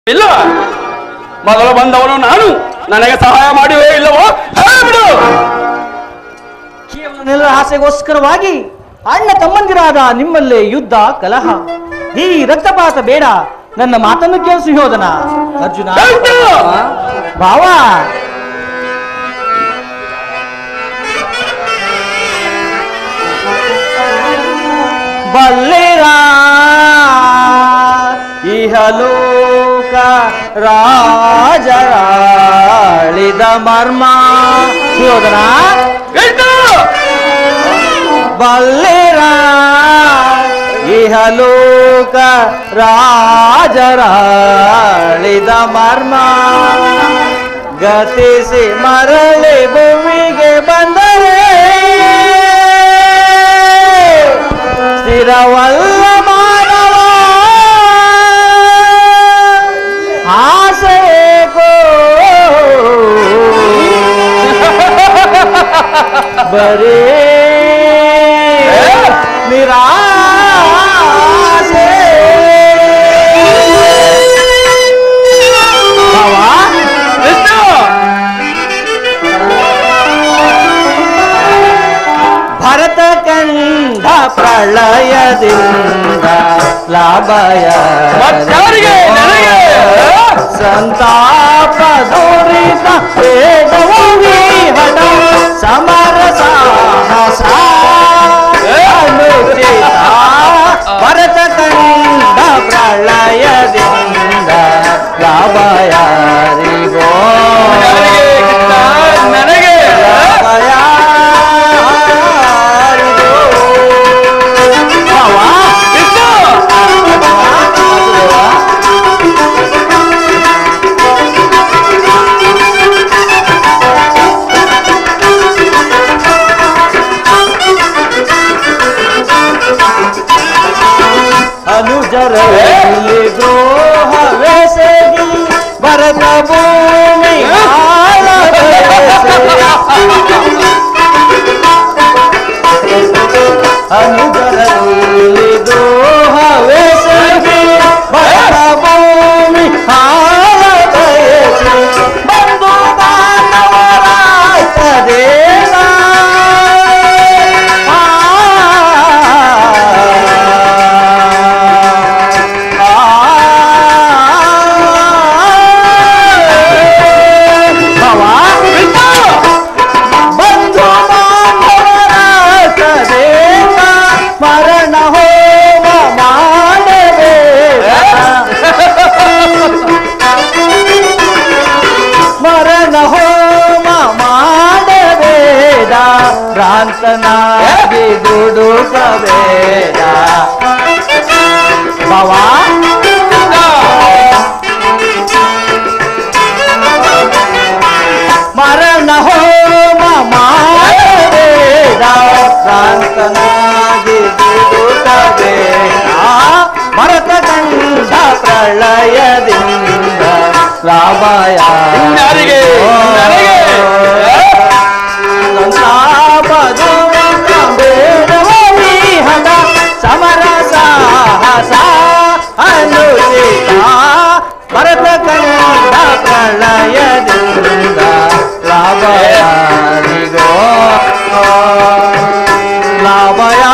ಇಲ್ಲ ಮೊದಲು ಬಂದವನು ನಾನು ನನಗೆ ಸಹಾಯ ಮಾಡಿವೇ ಇಲ್ಲವೋ ಹೇಳ್ಬಿಡು ಕೇವಲ ನೆಲದ ಆಸೆಗೋಸ್ಕರವಾಗಿ ಅಣ್ಣ ತಮ್ಮಂದಿರಾದ ನಿಮ್ಮಲ್ಲೇ ಯುದ್ಧ ಕಲಹ ಈ ರಕ್ತಪಾತ ಬೇಡ ನನ್ನ ಮಾತನ್ನು ಕೇಳಿಸು ಯೋಧನ ಅರ್ಜುನ ಹೇಳ್ಬಿಡು. ಭಾವ ಬಲ್ಲಿರ ಇಹಲೋಕ ರಾಜರಾಳಿದ ಮರ್ಮ ಯೋಧನ ಹೇಳ್ಬಿಡು. ಬಲ್ಲಿರ ಇಹಲೋಕ ರಾಜರಾಳಿದ ಮರ್ಮ ಗತಿಸಿ ಮರಳಿ ಭೂಮಿಗೆ ಬಂದರೆ ಸ್ಥಿರವಲ್ಲ ಮಾನವ ಆಸೆಗೋ ಬರೀ ನಿರಾಸೆ ಭಾವ, ಎಷ್ಟು? ಭರತ ಕಂಡ ಪ್ರಳಯದಿಂದ ಲಾಭಯ ಮತ್ಯಾರಿಗೆ? ನನಗೆ? ಸಂತಾಪ ದುರಿತ ವೇಗವಾಗಿ ಹಠ ಸಮರ ಸಾಹಸ ಅನುಚಿತ ಭರತ ಕಂಡ ಪ್ರಳಯದಿಂದ ಲಾಭ ಯಾರಿಗೋ ನನಗೆ ಕೃಷ್ಣ, ನನಗೆ ಲಾಭ ಯಾರಿಗೋ? ಭಾವ, ಎಷ್ಟು? ಅನುಜರಲ್ಲಿ ದ್ರೋಹವೆಸಗಿ ಭರತ ಭೂಮಿ ಅನುಜರಲ್ಲಿ ದ್ರೋಹವೆಸಗಿ ಭರತ ಭೂಮಿ ಹಾಳ ಬಯಸಿ ಬಂದು ಬಾಂಧವರಾಯ್ತದೇನ ಬಂಧು ಬಾಂಧವರಾಯ್ತದೇನ ಮರಣ ಹೋಮ ಮಾಡಬೇಡ ಮರಣ ಹೋಮ ಮಾಡಬೇಡ ಭ್ರಾಂತನಾಗಿ ದುಡುಕಬೇಡ ಭವ ಮರಣ ಹೋಮ ಮಾಡಬೇಡ ಭ್ರಾಂತನಾಗಿ ದುಡುಕಬೇಡ ಭರತ ಕಂಡ ಪ್ರಳಯದಿಂದ ರಾಮಾಯ ಇನ್ಯಾರಿಗೆ? ನನಗೆ? ಸಮರ ಸಾಹಸ ಅನುಚಿತ ಭರತ ಕಂಡ ಪ್ರಳಯದಿಂದ ಲಾಭ ಯಾರಿಗೋ ಲಾಭ